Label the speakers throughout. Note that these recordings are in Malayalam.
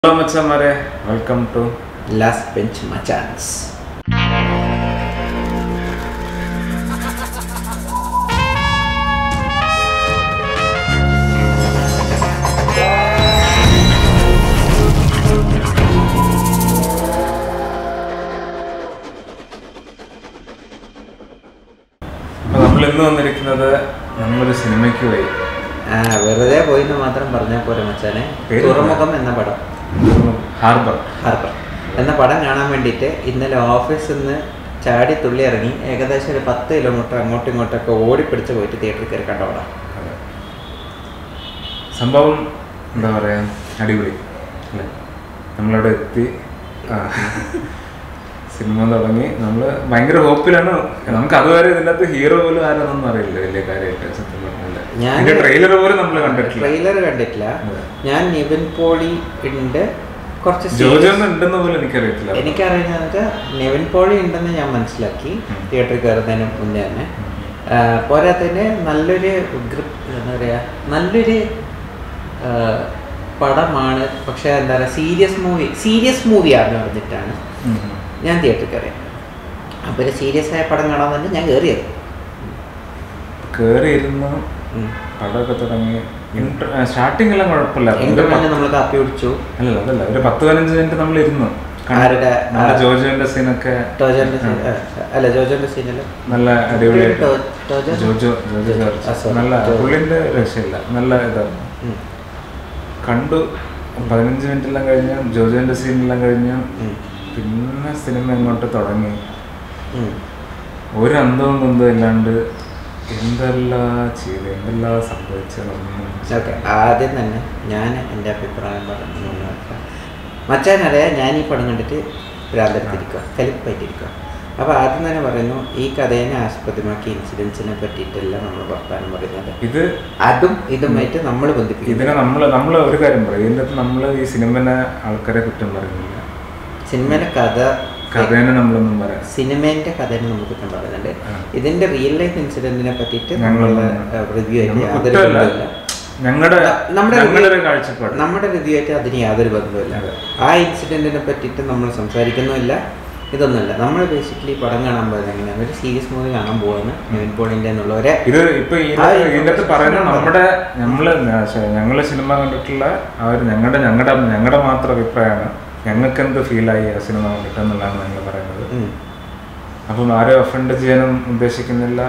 Speaker 1: ഹലോ മച്ചന്മാരെ വെൽക്കം ടു
Speaker 2: ലാസ്റ്റ് ബെഞ്ച് മച്ചാൻസ്
Speaker 1: അപ്പോൾ നമ്മൾ ഇന്ന് വന്നിരിക്കുന്നത് നമ്മളൊരു സിനിമയ്ക്ക് പോയി
Speaker 2: ആ വെറുതെ പോയിന്ന് മാത്രം പറഞ്ഞാൽ പോരെ മച്ചാനെ
Speaker 1: പേര്
Speaker 2: തുറമുഖം എന്ന പടം
Speaker 1: ഹാർബർ
Speaker 2: ഹാർബർ എന്ന പടം കാണാൻ വേണ്ടിയിട്ട് ഇന്നലെ ഓഫീസിൽ നിന്ന് ചാടി തുള്ളി ഇറങ്ങി ഏകദേശം ഒരു പത്ത് കിലോമീറ്റർ അങ്ങോട്ടും ഇങ്ങോട്ടൊക്കെ ഓടിപ്പിടിച്ച് പോയിട്ട് തിയേറ്ററിൽ കയറി കണ്ട പടം
Speaker 1: അതെ. സംഭവം എന്താ പറയാ അടിപൊളി അല്ലേ നമ്മളവിടെ എത്തി ആ, സിനിമ തുടങ്ങി നമ്മൾ ഭയങ്കര ഹോപ്പിലാണ് നമുക്ക് അതുവരെ ഇതിൻ്റെ അകത്ത് ഹീറോ പോലും ആരാന്നൊന്നും അറിയില്ല വലിയ കാര്യമായിട്ട് സത്യം പറഞ്ഞാൽ
Speaker 2: ഞാൻ-
Speaker 1: ഇതിന്റെ ട്രെയിലർ പോലും നമ്മൾ കണ്ടിട്ടില്ല
Speaker 2: ട്രെയിലർ കണ്ടിട്ടില്ല
Speaker 1: അതെ.
Speaker 2: ഞാൻ നിവിൻ പോളി ഉണ്ട് കുറച്ച്
Speaker 1: ജോജോ
Speaker 2: serious-
Speaker 1: ഒന്നും ഉണ്ടെന്ന് പോലും എനിക്കറിയത്തില്ല
Speaker 2: എനിക്കറിയുന്നത് വെച്ചാൽ നെവിൻ പോളി ഉണ്ടെന്ന് ഞാൻ മനസ്സിലാക്കി
Speaker 1: ഉം.
Speaker 2: തിയേറ്ററിൽ കയറുന്നതിന് മുന്നേ തന്നെ ആ, പോരാത്തതിന് നല്ലൊരു ഗ്രിപ്പ് എന്താ പറയുക നല്ലൊരു ആ, പടമാണ് പക്ഷേ എന്താ പറയുക സീരിയസ് മൂവി സീരിയസ് മൂവിയാണെന്ന് പറഞ്ഞിട്ടാണ്
Speaker 1: ഉം, ഉം.
Speaker 2: ഞാൻ തിയേറ്ററിൽ കയറിയത് അപ്പോൾ ഒരു സീരിയസ് ആയ പടം കാണാൻ തന്നെ ഞാൻ കയറിയത്
Speaker 1: കേറിയിരുന്ന്
Speaker 2: ഉം.
Speaker 1: പടമൊക്കെ തുടങ്ങി സ്റ്റാർട്ടിംഗ് എല്ലാം കുഴപ്പമില്ല
Speaker 2: എങ്കിൽ
Speaker 1: ഒരു
Speaker 2: തന്നെ
Speaker 1: പത്ത്-
Speaker 2: നമ്മൾ കാപ്പി കുടിച്ചു
Speaker 1: അല്ലല്ല അതല്ല ഒരു പത്ത് പതിനഞ്ച് മിനിറ്റ് നമ്മൾ ഇരുന്നു
Speaker 2: ആരുടെ?
Speaker 1: നമ്മുടെ
Speaker 2: ആ.
Speaker 1: ജോജോന്റെ സീനൊക്കെ
Speaker 2: ടോജോന്റെ സീൻ അല്ല ജോജോന്റെ സീനല്ല
Speaker 1: നല്ല അടിപൊളിയായിട്ട്
Speaker 2: ടോ- ടോജോ?
Speaker 1: ജോജോ ജോജോ
Speaker 2: ആ,
Speaker 1: ജോർജ്.
Speaker 2: sorry.
Speaker 1: നല്ല
Speaker 2: ജോജോ.
Speaker 1: പുള്ളിന്റെ രക്ഷയില്ല നല്ല ഇതായിരുന്നു
Speaker 2: ഉം.
Speaker 1: കണ്ടു പതിനഞ്ച് മിനിറ്റ് എല്ലാം കഴിഞ്ഞ് ജോജോന്റെ സീനെല്ലാം കഴിഞ്ഞ്
Speaker 2: ഉം.
Speaker 1: പിന്നെ സിനിമ ഇങ്ങോട്ട് തുടങ്ങി
Speaker 2: ഉം.
Speaker 1: ഒരു അന്തവും കുന്തവും ഇല്ലാണ്ട് എന്തെല്ലാം ചെയ്ത് എന്തെല്ലാം സംഭവിച്ചതൊന്നും
Speaker 2: ഓക്കെ ആദ്യം തന്നെ ഞാൻ എൻ്റെ അഭിപ്രായം പറഞ്ഞു മച്ചാനറിയാം ഞാൻ ഈ പടം കണ്ടിട്ട് ഭ്രാന്തെടുത്തിരിക്കുക കലിപ്പായിട്ടിരിക്കുക അപ്പോൾ ആദ്യം തന്നെ പറയുന്നു ഈ കഥയെ ആസ്പദമാക്കി ഇൻസിഡൻസിനെ പറ്റിയിട്ടെല്ലാം നമ്മൾ വർത്താനം പറയുന്നത്
Speaker 1: ഇത്
Speaker 2: അതും ഇതുമായിട്ട് നമ്മൾ ബന്ധിപ്പിക്കുന്നു
Speaker 1: ഇതിനെ നമ്മൾ നമ്മൾ ഒരു കാര്യം പറയും ഇതിൻ്റെ അകത്ത് നമ്മൾ ഈ സിനിമനെ ആൾക്കാരെ കുറ്റം പറയുന്നില്ല
Speaker 2: സിനിമയിലെ കഥ
Speaker 1: കഥേനെ നമ്മളൊന്നും പറയാം
Speaker 2: സിനിമേൻ്റെ കഥയെ നമ്മൾ കുറ്റം പറയുന്നുണ്ട്
Speaker 1: ആ.
Speaker 2: ഇതിൻ്റെ റിയൽ ലൈഫ് ഇൻസിഡൻറ്റിനെ പറ്റിയിട്ട്
Speaker 1: ഞങ്ങൾ
Speaker 2: നമ്മൾ റിവ്യൂ ആയിട്ട്
Speaker 1: നമ്മൾ
Speaker 2: യാതൊരു
Speaker 1: കുറ്റമല്ല.
Speaker 2: ബന്ധവുമില്ല
Speaker 1: ഞങ്ങളുടെ
Speaker 2: നമ്മുടെ
Speaker 1: ഞങ്ങളുടെ ഒരു
Speaker 2: review-
Speaker 1: കാഴ്ചപ്പാട്
Speaker 2: നമ്മുടെ റിവ്യൂ ആയിട്ട് അതിന് യാതൊരു ബന്ധവുമില്ല
Speaker 1: അതെ.
Speaker 2: ആ ഇൻസിഡന്റിനെ പറ്റിയിട്ട് നമ്മൾ സംസാരിക്കുന്നുമില്ല ഇതൊന്നുമില്ല നമ്മൾ ബേസിക്കലി പടം കാണാൻ പോയത് എങ്ങനെയാണ് ഒരു സീരിയസ് മൂവി കാണാൻ പോവാണ് നിവിൻ പോളിന്റെ എന്നുള്ളവരെ
Speaker 1: ഇത് ഇപ്പൊ ഈ
Speaker 2: ആ,
Speaker 1: ഇതിന്റെ അകത്ത് പറയുന്ന
Speaker 2: information
Speaker 1: നമ്മുടെ നമ്മള് ഞങ്ങള് സിനിമ കണ്ടിട്ടുള്ള ആ ഒരു ഞങ്ങളുടെ ഞങ്ങളുടെ ഞങ്ങളുടെ മാത്രം അഭിപ്രായമാണ് ഞങ്ങൾക്ക് എന്ത് ഫീലായി ആ സിനിമ കണ്ടിട്ടെന്നുള്ളതാണ് ഞങ്ങൾ പറയുന്നത്
Speaker 2: ഉം.
Speaker 1: അപ്പം ആരും ഒഫൻഡ് ചെയ്യാനും ഉദ്ദേശിക്കുന്നില്ല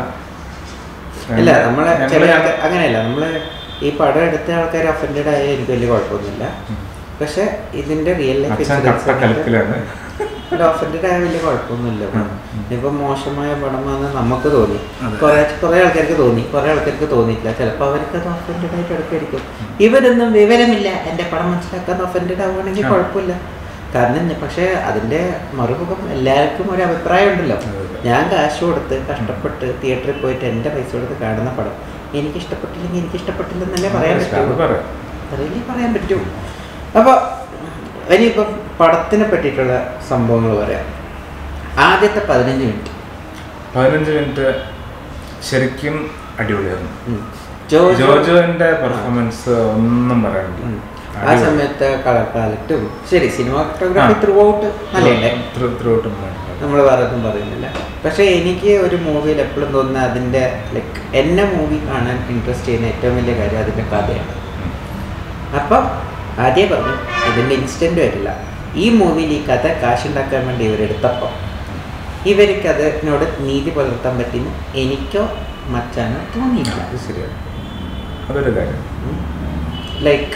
Speaker 2: ഇല്ല നമ്മളെ
Speaker 1: ഞങ്ങള്
Speaker 2: ചില
Speaker 1: ഞങ്ങ-
Speaker 2: ആൾക്കാർ അങ്ങനെയല്ല നമ്മള് ഈ പടം എടുത്ത ആൾക്കാർ അഫൻഡഡ് ആയ എനിക്ക് വലിയ കുഴപ്പമൊന്നുമില്ല പക്ഷെ ഇതിന്റെ റിയൽ ലൈഫ്
Speaker 1: അച്ഛൻ കട്ട കലപ്പിലാണ്
Speaker 2: ഓഫൻഡഡ് ആയ വലിയ കുഴപ്പമൊന്നുമില്ല
Speaker 1: ഉം, ഉം.
Speaker 2: ഇപ്പൊ മോശമായ പടമാണെന്ന് നമുക്ക് തോന്നി
Speaker 1: അതെ.
Speaker 2: കുറെ കുറെ ആൾക്കാർക്ക് തോന്നി കുറെ ആൾക്കാർക്ക് തോന്നിയിട്ടില്ല ചിലപ്പോൾ അവർക്ക് അത് ഒഫൻഡഡ് ആയിട്ട് എടുക്കായിരിക്കും ഇവരൊന്നും വിവരമില്ല എൻ്റെ പടം മനസ്സിലാക്കാൻ ഒഫൻഡഡ് ആവുകയാണെങ്കിൽ
Speaker 1: ആ.
Speaker 2: കുഴപ്പമില്ല കാരണം ഞ- പക്ഷേ അതിൻ്റെ മറുമുഖം എല്ലാവർക്കും ഒരു അഭിപ്രായം ഉണ്ടല്ലോ
Speaker 1: അതെ, അതെ.
Speaker 2: ഞാൻ കാശ് കൊടുത്ത് കഷ്ടപ്പെട്ട് തിയേറ്ററിൽ പോയിട്ട് എൻ്റെ പൈസ കൊടുത്ത് കാണുന്ന പടം എനിക്ക് ഇഷ്ടപ്പെട്ടില്ലെങ്കിൽ എനിക്ക് ഇഷ്ടപ്പെട്ടില്ലെന്നല്ലേ പറയാൻ
Speaker 1: അത്
Speaker 2: പറ്റൂ
Speaker 1: പറയാം
Speaker 2: അറിയില്ലേ പറയാൻ പറ്റൂ അപ്പോൾ ഇനിയിപ്പം പടത്തിനെ പറ്റിയിട്ടുള്ള സംഭവങ്ങൾ പറയാം ആദ്യത്തെ പതിനഞ്ച് മിനിറ്റ്
Speaker 1: പതിനഞ്ച് മിനിറ്റ് ശരിക്കും അടിപൊളിയായിരുന്നു
Speaker 2: ഉം. ജോജോ
Speaker 1: ജോജോന്റെ പെർഫോമൻസ് ഒന്നും പറയാനില്ല
Speaker 2: ഉം. ആ
Speaker 1: അടിപൊളി.
Speaker 2: സമയത്ത് കളർ പാലറ്റും ശരി സിനിമാറ്റോഗ്രാഫി
Speaker 1: ആ.
Speaker 2: ത്രൂ ഔട്ട് നല്ലേ
Speaker 1: Through- throughout ഉണ്ടായിരുന്നു.
Speaker 2: നമ്മൾ വേറെ ഒന്നും പറയുന്നില്ല പക്ഷേ എനിക്ക് ഒരു മൂവിയിൽ എപ്പോഴും തോന്നുന്ന അതിൻ്റെ ലൈക്ക് എന്നെ മൂവി കാണാൻ ഇൻട്രസ്റ്റ് ചെയ്യുന്ന ഏറ്റവും വലിയ കാര്യം അതിൻ്റെ കഥയാണ്
Speaker 1: ഉം.
Speaker 2: അപ്പം ആദ്യം പറഞ്ഞു ഇതിൻ്റെ ഇൻസ്റ്റൻ്റ് വരില്ല ഈ മൂവിയിൽ ഈ കഥ കാശുണ്ടാക്കാൻ വേണ്ടി ഇവരെടുത്തപ്പോൾ ഇവർക്ക് അതിനോട് നീതി പുലർത്താൻ പറ്റിയെന്ന് എനിക്കോ മച്ചാനോ തോന്നിയില്ല
Speaker 1: അത് ശരിയാണ് അതൊരു കാര്യം
Speaker 2: ലൈക്ക്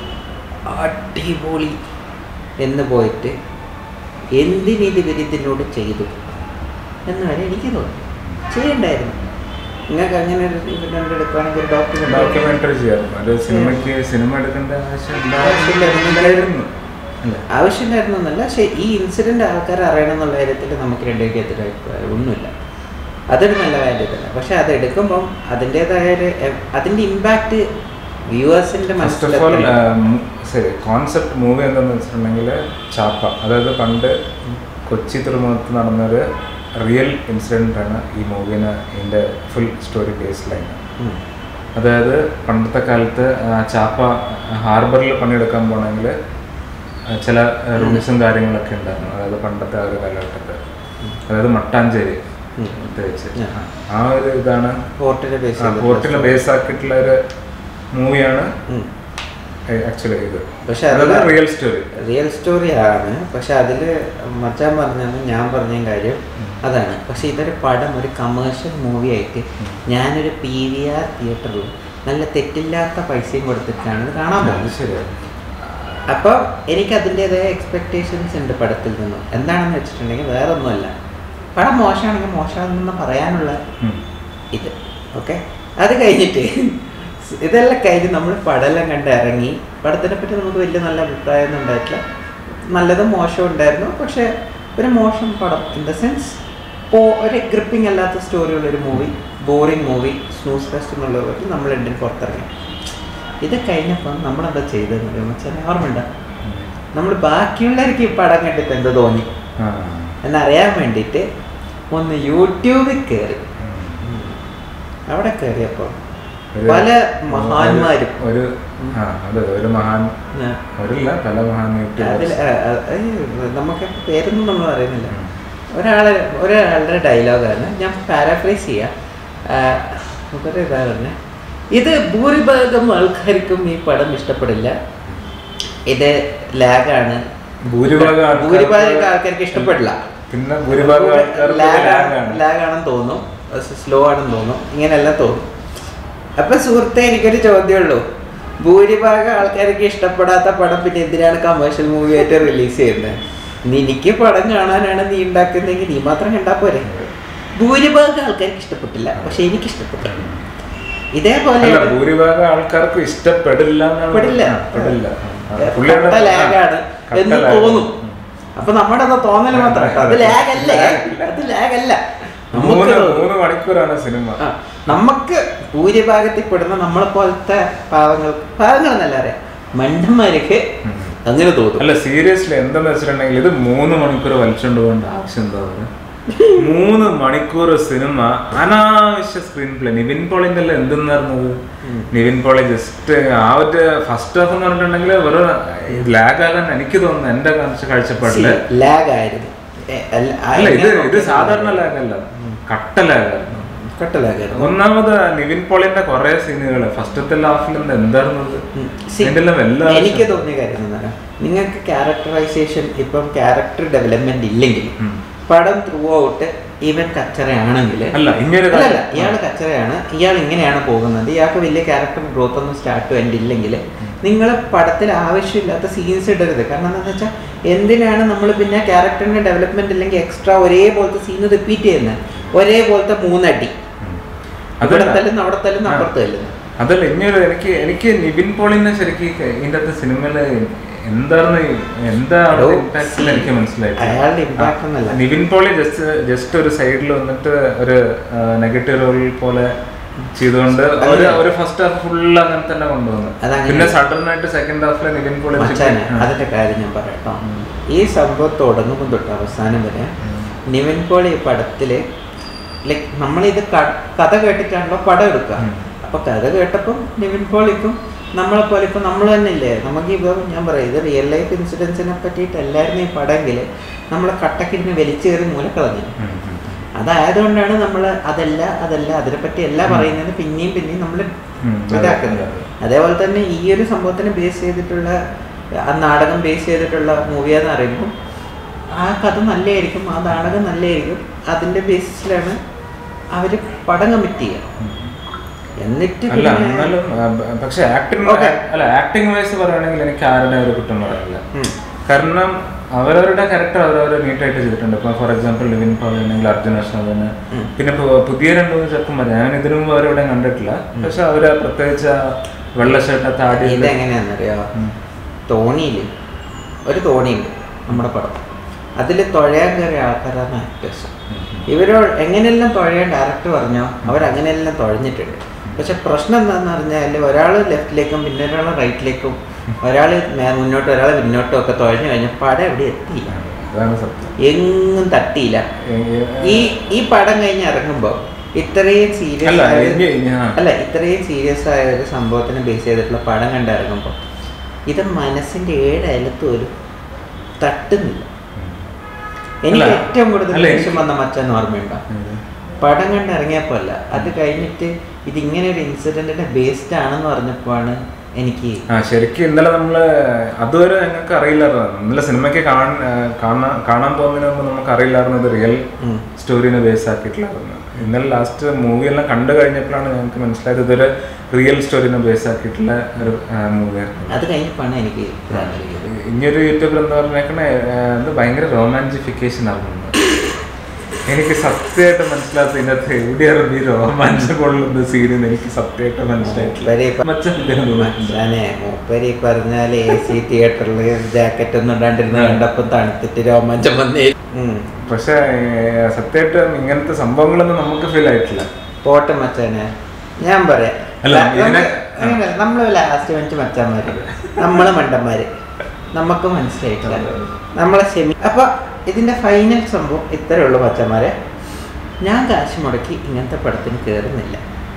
Speaker 2: അടിപൊളി എന്ന് പോയിട്ട് എന്തിനിത് ഇവരിതിനോട് ചെയ്തു എന്ന് വരെ എനിക്ക് തോന്നി ചെയ്യണ്ടായിരുന്നു നിങ്ങൾക്ക് അങ്ങനെ ഒരു ഇവരോട് എടുക്കുകയാണെങ്കിൽ ഒരു ഡോക്യുമെൻ്റ്
Speaker 1: ഡോക്യുമെന്ററി ചെയ്യാറുണ്ട് അത് സിനിമയ്ക്ക് സിനിമ എടുക്കേണ്ട ആവശ്യം
Speaker 2: ആവശ്യമില്ലായിരുന്നു.
Speaker 1: അല്ലേ
Speaker 2: ആവശ്യമില്ലായിരുന്നു എന്നല്ല പക്ഷേ ഈ ഇൻസിഡന്റ് ആൾക്കാർ അറിയണം എന്നുള്ള കാര്യത്തിൽ നമുക്ക് രണ്ടുപേർക്ക് എതിരെ അഭിപ്രായം ഒന്നുമില്ല അതൊരു നല്ല കാര്യം തന്നെ പക്ഷെ അത് എടുക്കുമ്പം അതിൻ്റെതായ ഒരു എ- അതിന്റെ ഇമ്പാക്റ്റ് വ്യൂവേഴ്സിന്റെ
Speaker 1: ഫസ്റ്റ് ഓഫ് ഓൾ ശരി കോൺസെപ്റ്റ് മൂവി എന്താണെന്ന് വെച്ചിട്ടുണ്ടെങ്കിൽ ചാപ്പ അതായത് പണ്ട് കൊച്ചി തുറമുഖത്ത് നടന്നൊരു റിയൽ ഇൻസിഡൻ്റ് ആണ് ഈ മൂവിന് ഇതിൻ്റെ ഫുൾ സ്റ്റോറി ബേസ് ലൈൻ അതായത് പണ്ടത്തെ കാലത്ത് ആ ചാപ്പ ഹാർബറിൽ പണിയെടുക്കാൻ പോകണമെങ്കിൽ ആ, ചില റൂൾസും കാര്യങ്ങളൊക്കെ ഉണ്ടായിരുന്നു അതായത് പണ്ടത്തെ ആ ഒരു കാലഘട്ടത്തെ അതായത് മട്ടാഞ്ചേരി
Speaker 2: ഉം.
Speaker 1: പ്രത്യേകിച്ച്
Speaker 2: ആ.
Speaker 1: ആ ഒരു ഇതാണ്
Speaker 2: പോർട്ടിലെ ബേസ്
Speaker 1: പോർട്ടിനെ ബേസ് ആക്കിയിട്ടുള്ള ഒരു മൂവിയാണ് ആക്ച്വലി ഇത്
Speaker 2: പക്ഷെ
Speaker 1: അതായത്
Speaker 2: അതില്
Speaker 1: റിയൽ സ്റ്റോറി
Speaker 2: റിയൽ സ്റ്റോറി ആണ് പക്ഷെ അതിൽ മച്ചാൻ പറഞ്ഞതും ഞാൻ പറഞ്ഞ കാര്യം അതാണ് പക്ഷെ ഇതൊരു പടം ഒരു കമേഴ്ഷ്യൽ മൂവി ആയിട്ട് ഞാനൊരു പി വി ആർ തിയേറ്ററിൽ നല്ല തെറ്റില്ലാത്ത പൈസയും കൊടുത്തിട്ടാണ് ഇത് കാണാൻ പോകുന്നത്
Speaker 1: ശരിയാണ്
Speaker 2: അപ്പോൾ എനിക്ക് അതിൻ്റെതായ എക്സ്പെക്റ്റേഷൻസ് ഉണ്ട് പടത്തിൽ നിന്നും എന്താണെന്ന് വെച്ചിട്ടുണ്ടെങ്കിൽ വേറെ ഒന്നുമല്ല പടം മോശമാണെങ്കിൽ മോശമാണെന്ന് പറയാനുള്ള
Speaker 1: ഉം.
Speaker 2: ഇത് ഓക്കെ അത് കഴിഞ്ഞിട്ട് ഇതെല്ലാം കഴിഞ്ഞ് നമ്മൾ പടമെല്ലാം കണ്ട് ഇറങ്ങി പടത്തിനെ പറ്റി നമുക്ക് വലിയ നല്ല അഭിപ്രായമൊന്നും ഉണ്ടായിട്ടില്ല നല്ലതും മോശവും ഉണ്ടായിരുന്നു പക്ഷേ ഒരു മോശം പടം ഇൻ ദ സെൻസ് പോ ഒരു ഗ്രിപ്പിംഗ് അല്ലാത്ത സ്റ്റോറിയുള്ള ഒരു movie boring movie snooze fest എന്നുള്ള പോലെ നമ്മൾ രണ്ടും പുറത്തിറങ്ങി ഇത് കഴിഞ്ഞപ്പോൾ നമ്മളെന്താ ചെയ്തതെന്ന് പറയുമ്പോൾ വെച്ചാൽ ഓർമ്മയുണ്ടോ നമ്മൾ ബാക്കിയുള്ളവർക്ക് ഈ പടം കണ്ടിട്ട് എന്ത് തോന്നി
Speaker 1: ആ.
Speaker 2: എന്നറിയാൻ വേണ്ടിയിട്ട് ഒന്ന് യൂട്യൂബിൽ കയറി
Speaker 1: ഉം.
Speaker 2: അവിടെ കയറിയപ്പോൾ
Speaker 1: ഒരു-
Speaker 2: പല മഹാന്മാരും
Speaker 1: ഒരു ആ അതെ ഒരു മഹാൻ
Speaker 2: ആ,
Speaker 1: ഒരില്ല പല മഹാൻ
Speaker 2: അതിൽ
Speaker 1: യൂട്യൂബേഴ്സ്.
Speaker 2: ആ, ആ, ഏയ് നമുക്ക് പേരൊന്നും നമ്മൾ അറിയുന്നില്ല ഒരാളെ ഒരാളുടെ ഡയലോഗാണ് ഞാൻ പാരാഫ്രൈസ് ചെയ്യാം ആ, ഒരു ഇതാ പറഞ്ഞെ. ഇത് ഭൂരിഭാഗം ആൾക്കാർക്കും ഈ പടം ഇഷ്ടപ്പെടില്ല ഇത് ലാഗാണ്
Speaker 1: ഭൂരിഭാഗം ആൾക്കാർക്ക്
Speaker 2: ഭൂരിഭാഗം ആൾക്കാർക്ക് ഇഷ്ടപ്പെടില്ല
Speaker 1: പിന്നെ ഭൂരിഭാഗം ആൾക്കാർക്ക്
Speaker 2: ലാഗാണ്
Speaker 1: ലാഗാണ്.
Speaker 2: ലാഗാണെന്ന് തോന്നും സ്ലോ ആണെന്ന് തോന്നും ഇങ്ങനെയെല്ലാം തോന്നും അപ്പൊ സുഹൃത്തെ എനിക്കൊരു ചോദ്യമേ ഉള്ളൂ ഭൂരിഭാഗം ആൾക്കാർക്ക് ഇഷ്ടപ്പെടാത്ത പടം പിന്നെ എന്തിനാണ് കമേഴ്ഷ്യൽ മൂവി ആയിട്ട് റിലീസ് ചെയ്യുന്നത് നിനക്ക് പടം കാണാനാണ് നീ ഉണ്ടാക്കുന്നതെങ്കിൽ നീ മാത്രം കണ്ടാ പോരെ ഭൂരിഭാഗം ആൾക്കാർക്ക് ഇഷ്ടപ്പെട്ടില്ല പക്ഷെ എനിക്ക് ഇഷ്ടപ്പെട്ടു ഇതേപോലെ
Speaker 1: അല്ല ഭൂരിഭാഗം ആൾക്കാർക്ക് ഇഷ്ടപ്പെടില്ല എന്നാണ്
Speaker 2: പെടില്ല
Speaker 1: ആ, പെടില്ല ആ, ആ. പുള്ളിയുടെ-
Speaker 2: കട്ട ലാഗാണ്
Speaker 1: കട്ട
Speaker 2: എന്ന്
Speaker 1: lag.
Speaker 2: തോന്നും അപ്പൊ നമ്മുടെ അത് തോന്നൽ മാത്രം കേട്ടോ. അത് ലാഗല്ലേ അത് ലാഗല്ല
Speaker 1: മൂന്ന് മൂന്ന് മണിക്കൂറാണ് സിനിമ
Speaker 2: ആ, നമുക്ക് ഭൂരിഭാഗത്തിൽ പെടുന്ന നമ്മളെ പോലത്തെ പാവങ്ങൾ പാവങ്ങൾ എന്നല്ല അറിയാം മണ്ടന്മാർക്ക്
Speaker 1: ഉം.
Speaker 2: അങ്ങനെ തോന്നും
Speaker 1: അല്ല സീരിയസ്ലി എന്താന്ന് വെച്ചിട്ടുണ്ടെങ്കിൽ ഇത് മൂന്ന് മണിക്കൂർ വലിച്ചുകൊണ്ട് പോകേണ്ട ആവശ്യം എന്താ പറയുക മൂന്ന് മണിക്കൂർ സിനിമ അനാവശ്യ സ്ക്രീൻ പ്ലേ നിവിൻ പോളിന്റെ അല്ല എന്തെന്നായിരുന്നത്
Speaker 2: ഉം.
Speaker 1: നിവിൻ പോളി ജസ്റ്റ് ആ ഒരു ഫസ്റ്റ് ഹാഫ് എന്ന് പറഞ്ഞിട്ടുണ്ടെങ്കിൽ വെറും ലാഗ് ആകാൻ എനിക്ക് തോന്നുന്നു എന്റെ കാഴ്ച- കാഴ്ചപ്പാടില്
Speaker 2: ലാഗ് ആയിരുന്നു ഏ, അല്ല, ആ,
Speaker 1: അല്ല ഇത്
Speaker 2: എങ്ങനെ
Speaker 1: ഇത്
Speaker 2: നോക്കിയാലും
Speaker 1: സാധാരണ ലാഗ് അല്ല കട്ട ലാഗായിരുന്നു
Speaker 2: കട്ട ലാഗായിരുന്നു
Speaker 1: ഒന്നാമത് നിവിൻ പോളിന്റെ കുറെ സീനുകൾ ഫസ്റ്റത്തെ ഹാഫിൽ എന്താ എന്തായിരുന്നത്
Speaker 2: ഉം. See,
Speaker 1: അതിന്റെ എല്ലാം എല്ലാ
Speaker 2: എനിക്ക് തോന്നിയ കാര്യം എന്താ നിങ്ങൾക്ക് ക്യാരക്ടറൈസേഷൻ ഇപ്പം ക്യാരക്ടർ ഡെവലപ്മെന്റ് ഇല്ലെങ്കിൽ
Speaker 1: ഉം.
Speaker 2: പടം ത്രൂ ഔട്ട് ഈവൻ കച്ചറയാണെങ്കിൽ
Speaker 1: അല്ല ഇങ്ങനെ
Speaker 2: അല്ല അല്ല ഇയാൾ കച്ചറയാണ് ഇയാൾ ഇങ്ങനെയാണ് പോകുന്നത് ഇയാൾക്ക് വലിയ ക്യാരക്ടർ ഗ്രോത്ത് ഒന്നും സ്റ്റാർട്ട് വേണ്ടിയില്ലെങ്കിൽ നിങ്ങൾ പടത്തിൽ ആവശ്യമില്ലാത്ത സീൻസ് ഇടരുത് കാരണം എന്താണെന്ന് വെച്ചാൽ എന്തിനാണ് നമ്മൾ പിന്നെ ക്യാരക്ടറിന്റെ ഡെവലപ്മെന്റ് ഇല്ലെങ്കിൽ എക്സ്ട്രാ ഒരേപോലത്തെ സീൻ റിപ്പീറ്റ് ചെയ്യുന്നത് ഒരേപോലത്തെ മൂന്നടി ഇവിടെ തല്ലുന്നു അവിടെ തല്ലുന്നു അപ്പുറത്ത് തല്ലുന്നു
Speaker 1: അതല്ല ഇനിയൊരു എനിക്ക് എനിക്ക് നിവിൻ പോളിനെ ശരിക്കും ഇതിന്റെ അകത്ത് സിനിമയില് എന്തായിരുന്നു ഈ- എന്താ
Speaker 2: എടോ,
Speaker 1: ഇമ്പാക്ട് എനിക്ക് മനസ്സിലായിട്ടില്ല
Speaker 2: അയാളുടെ impact ഒന്നല്ല.
Speaker 1: ആ, നിവിൻ പോളി ജസ്റ്റ് ജസ്റ്റ് ഒരു സൈഡിൽ വന്നിട്ട് ഒരു നെഗറ്റീവ് റോൾ പോലെ ചെയ്തുകൊണ്ട് ഒരു
Speaker 2: അല്ല.
Speaker 1: ഒരു ഫസ്റ്റ് ഹാഫ് ഫുൾ അങ്ങനെ തന്നെ കൊണ്ടുവന്നു
Speaker 2: അതങ്ങനെ.
Speaker 1: പിന്നെ സഡൻ ആയിട്ട് സെക്കൻഡ് ഹാഫിൽ നിവിൻ പോളി
Speaker 2: മച്ചാനെ
Speaker 1: ആ.
Speaker 2: അതിന്റെ കാര്യം ഞാൻ പറയട്ടോ
Speaker 1: ഉം.
Speaker 2: ഈ സംഭവം തുടങ്ങുമ്പോൾ തൊട്ട് അവസാനം വരെ
Speaker 1: ഉം.
Speaker 2: നിവിൻ പോളി ഈ പടത്തില് ലൈക് നമ്മളിത് ക- കഥ കേട്ടിട്ടാണല്ലോ പടം എടുക്കുക
Speaker 1: ഉം.
Speaker 2: അപ്പൊ കഥ കേട്ടപ്പം നിവിൻ പോളിക്കും നമ്മളെ പോലെ ഇപ്പം നമ്മൾ തന്നെ ഇല്ലേ നമുക്ക് ഇപ്പോൾ ഞാൻ പറയാം ഇത് റിയൽ ലൈഫ് ഇൻസിഡൻസിനെ പറ്റിയിട്ടല്ലായിരുന്നു ഈ പടമെങ്കിൽ നമ്മളെ കട്ടക്കിന് വലിച്ചു കയറി മൂലക്കളഞ്ഞു
Speaker 1: ഉം, ഉം, ഉം.
Speaker 2: അതായതുകൊണ്ടാണ് നമ്മൾ അതല്ല അതല്ല അതിനെപ്പറ്റി അല്ല പറയുന്നത് പിന്നെയും പിന്നെയും നമ്മൾ
Speaker 1: ഉം, അതെ,
Speaker 2: ഇതാക്കുന്നത്
Speaker 1: അതെ.
Speaker 2: അതേപോലെ തന്നെ ഈ ഒരു സംഭവത്തിനെ ബേസ് ചെയ്തിട്ടുള്ള ആ നാടകം ബേസ് ചെയ്തിട്ടുള്ള മൂവിയാന്ന് പറയുമ്പോൾ ആ കഥ നല്ലതായിരിക്കും ആ നാടകം നല്ലതായിരിക്കും അതിന്റെ ബേസിസിലാണ് അവർ പടം കമ്മിറ്റ് ചെയ്യുക
Speaker 1: ഉം.
Speaker 2: എന്നിട്ട്
Speaker 1: അല്ല
Speaker 2: പിന്നെ-
Speaker 1: എന്നാലും ആ, ബ- പക്ഷെ ആക്ടിങ്
Speaker 2: Okay.
Speaker 1: അല്ല ആക്ടിങ് വൈസ് പറയുകയാണെങ്കിൽ എനിക്ക് ആരുടെ ഒരു കുറ്റം പറയാനില്ല
Speaker 2: ഉം.
Speaker 1: കാരണം അവരവരുടെ ക്യാരക്ടർ അവരവർ നീറ്റായിട്ട് ചെയ്തിട്ടുണ്ട് ഇപ്പൊ ഫോർ എക്സാമ്പിൾ ലിവിൻ പോൾ അല്ലെങ്കിൽ അർജുൻ അശോകന്
Speaker 2: ഉം.
Speaker 1: പിന്നെ ഇപ്പൊ പുതിയ രണ്ടു മൂന്ന് ചെക്കന്മാർ ഞാൻ ഇതിനു മുമ്പ് അവരെവിടെ കണ്ടിട്ടില്ല പക്ഷെ അവര് പ്രത്യേകിച്ച് ആ വെള്ള ഷർട്ട് താടി
Speaker 2: ഇതെങ്ങനെയാണെന്നറിയോ
Speaker 1: ഉം.
Speaker 2: തോണിയിൽ ഒരു തോണിയുണ്ട് നമ്മുടെ പടം അതിൽ തുഴയാൻ കയറിയ ആൾക്കാരാണ് ആക്ടേഴ്സ് ഇവരോ എങ്ങനെയെല്ലാം തുഴയാൻ ഡയറക്ടർ പറഞ്ഞോ അവരങ്ങനെയെല്ലാം തുഴഞ്ഞിട്ടുണ്ട് പക്ഷെ പ്രശ്നം എന്താണെന്ന് പറഞ്ഞാൽ ഒരാൾ ലെഫ്റ്റിലേക്കും പിന്നെ ഒരാൾ റൈറ്റിലേക്കും ഒരാൾ മുന്നോട്ടും ഒരാൾ പിന്നോട്ടും ഒക്കെ തുഴഞ്ഞു കഴിഞ്ഞാൽ പടം എവിടെ എത്തിയില്ല
Speaker 1: അതാണ് സത്യം
Speaker 2: എങ്ങും തട്ടിയില്ല ഈ ഈ പടം കഴിഞ്ഞ് ഇറങ്ങുമ്പോൾ ഇത്രയും സീരിയസ്
Speaker 1: അല്ല
Speaker 2: ആയ
Speaker 1: ഇനി- ഇനി- ആ.
Speaker 2: അല്ല ഇത്രയും സീരിയസ് ആയ ഒരു സംഭവത്തിനെ ബേസ് ചെയ്തിട്ടുള്ള പടം കണ്ടിറങ്ങുമ്പോൾ ഇത് മനസ്സിന്റെ ഏഴ് അയലത്ത് പോലും തട്ടുന്നില്ല
Speaker 1: ഉം.
Speaker 2: എനിക്ക്
Speaker 1: അല്ല,
Speaker 2: ഏറ്റവും കൂടുതൽ
Speaker 1: അല്ല,
Speaker 2: ദേഷ്യം
Speaker 1: എനിക്ക്
Speaker 2: വന്ന മച്ചാൻ ഓർമ്മയുണ്ടോ
Speaker 1: ഉം.
Speaker 2: പടം കണ്ട് ഇറങ്ങിയപ്പോ അല്ല അത് കഴിഞ്ഞിട്ട് ഇതിങ്ങനെ ഒരു ഇൻസിഡന്റിന്റെ ബേസ്ഡ് ആണെന്ന് പറഞ്ഞപ്പോഴാണ് എനിക്ക്
Speaker 1: ആ ശരിക്കും ഇന്നലെ നമ്മള് അതുവരെ ഞങ്ങൾക്ക് അറിയില്ലായിരുന്നു ഇന്നലെ സിനിമയ്ക്ക് കാണാൻ കാണാൻ കാണാൻ പോകുന്നതിന് മുമ്പ് നമുക്ക് അറിയില്ലായിരുന്നു ഇത് റിയൽ
Speaker 2: ഉം.
Speaker 1: സ്റ്റോറിനെ ബേസ് ആക്കിയിട്ടുള്ളായിരുന്നു ഇന്നലെ ലാസ്റ്റ് മൂവി എല്ലാം കണ്ടു കഴിഞ്ഞപ്പോഴാണ് ഞങ്ങൾക്ക് മനസ്സിലായത് ഇതൊരു റിയൽ സ്റ്റോറിനെ ബേസ് ആക്കിയിട്ടുള്ള ഒരു മൂവിയായിരുന്നു
Speaker 2: അത് കഴിഞ്ഞപ്പോഴാണ് എനിക്ക് ഭ്രാന്തളിയത്.
Speaker 1: ഇനിയൊരു യൂട്യൂബർ എന്ന് പറഞ്ഞേക്കണ അത് ഭയങ്കര റൊമാൻസിഫിക്കേഷൻ ആകുന്നു എനിക്ക് സത്യമായിട്ട് മനസ്സിലാത്ത ഇതിനകത്ത് എവിടെയാണ് ഈ രോമാഞ്ചം കൊള്ളുന്ന സീൻ എനിക്ക് സത്യമായിട്ട് മനസ്സിലായിട്ടില്ല
Speaker 2: മൂപ്പര് ഇപ്പൊ-
Speaker 1: മച്ചാൻ എന്തിനാ തോന്നുന്നത്?
Speaker 2: മച്ചാനെ മൂപ്പര് ഈ പറഞ്ഞാൽ എ സി തിയേറ്ററിൽ ജാക്കറ്റ് ഒന്നും ഇടാണ്ടിരുന്ന് കണ്ടപ്പം തണുത്തിട്ട് രോമാഞ്ചം വന്നേ ഉം.
Speaker 1: പക്ഷെ സത്യമായിട്ട് ഇങ്ങനത്തെ സംഭവങ്ങളൊന്നും നമുക്ക് ഫീൽ ആയിട്ടില്ല
Speaker 2: പോട്ടെ മച്ചാനെ ഞാൻ പറയാം
Speaker 1: അല്ല, ഇതിനെ-
Speaker 2: അങ്ങനെ നമ്മള് ലാസ്റ്റ് വെച്ച് മച്ചാന്മാര് നമ്മള് മണ്ടന്മാര് നമുക്ക് മനസ്സിലായിട്ടില്ല നമ്മളെ ക്ഷമി അപ്പൊ ഇതിന്റെ ഫൈനൽ സംഭവം ഇത്രേ ഉള്ളൂ മച്ചന്മാരെ ഞാൻ കാശ് മുടക്കി ഇങ്ങനത്തെ പടത്തിന് കയറുന്നില്ല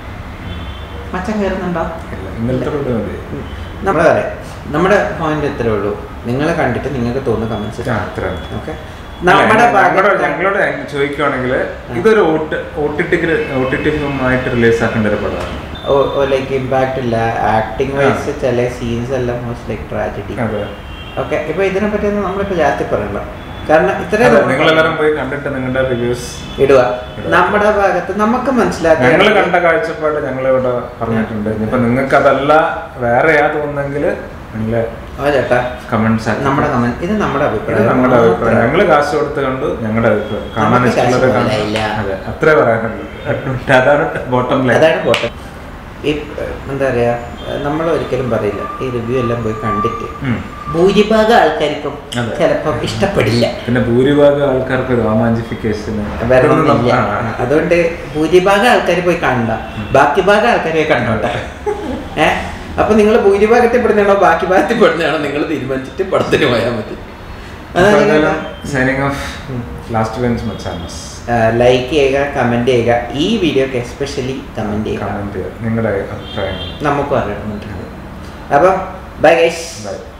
Speaker 2: മച്ചൻ കയറുന്നുണ്ടോ
Speaker 1: ഇല്ല, ഇന്നലത്തെ കൂടെ മതി
Speaker 2: നമ്മൾ പറയാം നമ്മുടെ പോയിന്റ് ഇത്രേ ഉള്ളൂ നിങ്ങൾ കണ്ടിട്ട് നിങ്ങൾക്ക് തോന്നുന്ന കമന്റ്സ്
Speaker 1: ആ, അത്ര മതി.
Speaker 2: ഓക്കെ
Speaker 1: അല്ല,
Speaker 2: നമ്മുടെ
Speaker 1: ഞങ്ങളോട്
Speaker 2: ഭാഗത്ത്
Speaker 1: ഞങ്ങളോട് ചോദിക്കുവാണെങ്കിൽ ഇതൊരു O T T O T T film ആയിട്ട് റിലീസ് ആക്കേണ്ട ഒരു പടമാണ്
Speaker 2: ലൈക്ക് ഇമ്പാക്ട് ഇല്ല ആക്ടിങ് വൈസ് ചില സീൻസ് എല്ലാം മോസ്റ്റ് ലൈക്ക് ട്രാജഡി
Speaker 1: അതെ
Speaker 2: ഓക്കെ ഇപ്പൊ ഇതിനെ പറ്റിയൊന്നും നമ്മളിപ്പോ ജാസ്തി പറയണ്ട കാരണം
Speaker 1: അതെ,
Speaker 2: ഇത്രയും
Speaker 1: നിങ്ങളെല്ലാരും പോയി കണ്ടിട്ട് നിങ്ങളുടെ റിവ്യൂസ്
Speaker 2: ഇടുക നമ്മുടെ ഭാഗത്ത് നമുക്ക് മനസ്സിലാക്കാൻ
Speaker 1: ഞങ്ങൾ കണ്ട കാഴ്ചപ്പാട് ഞങ്ങൾ ഇവിടെ പറഞ്ഞിട്ടുണ്ട് ഇനിയിപ്പോ നിങ്ങൾക്ക് അതല്ല വേറെ ആ തോന്നുന്നെങ്കിൽ നിങ്ങളെ
Speaker 2: ഓ ചേട്ടാ
Speaker 1: കമന്റ്സ്
Speaker 2: നമ്മുടെ കമന്റ് ഇത് നമ്മുടെ
Speaker 1: ഇത്
Speaker 2: അഭിപ്രായം
Speaker 1: നമ്മുടെ അഭിപ്രായം ഞങ്ങള് കാശ് കൊടുത്ത് കണ്ടു ഞങ്ങളുടെ അഭിപ്രായം കാണാൻ
Speaker 2: നമുക്ക് കാശ്
Speaker 1: ഇഷ്ടമുള്ളത്
Speaker 2: മുതലായില്ല.
Speaker 1: കാണാം. അതെ അത്രേ പറയാനുള്ളൂ അതാണ് ബോട്ടം ലൈൻ
Speaker 2: അതാണ് പോട്ടെ ഈ ഏഹ്, എന്താ പറയാ നമ്മൾ ഒരിക്കലും പറയില്ല ഈ റിവ്യൂ എല്ലാം പോയി കണ്ടിട്ട് ഭൂരിഭാഗം ആൾക്കാർക്കും
Speaker 1: അതെ.
Speaker 2: ചിലപ്പം ഇഷ്ടപ്പെടില്ല
Speaker 1: പിന്നെ ഭൂരിഭാഗം ആൾക്കാർക്ക് റോമാഞ്ചിഫിക്കേഷൻ
Speaker 2: വരണമെന്നില്ല അതുകൊണ്ട് ഭൂരിഭാഗം ആൾക്കാർ പോയി കണ്ട ബാക്കി ഭാഗം ആൾക്കാർ പോയി കണ്ടോട്ടെ ഏ അപ്പൊ നിങ്ങൾ ഭൂരിഭാഗത്തിൽ പെടുന്നതാണോ ബാക്കി ഭാഗത്തിൽ പെടുന്നതാണോ നിങ്ങൾ തീരുമാനിച്ചിട്ട് പടത്തിന് പോയാൽ മതി
Speaker 1: സൈനിങ് ഓഫ് ലാസ്റ്റ് ബെഞ്ച് മച്ചാനസ്
Speaker 2: ലൈക്ക് ചെയ്യുക കമന്റ് ചെയ്യുക ഈ വീഡിയോക്ക് എസ്പെഷ്യലി കമന്റ് ചെയ്യുക
Speaker 1: കമന്റ് ചെയ്യുക നിങ്ങളുടെ അഭിപ്രായങ്ങൾ
Speaker 2: നമുക്കും അറിയണമെന്നുണ്ട് അപ്പം ബൈ ഗൈസ്
Speaker 1: ബൈ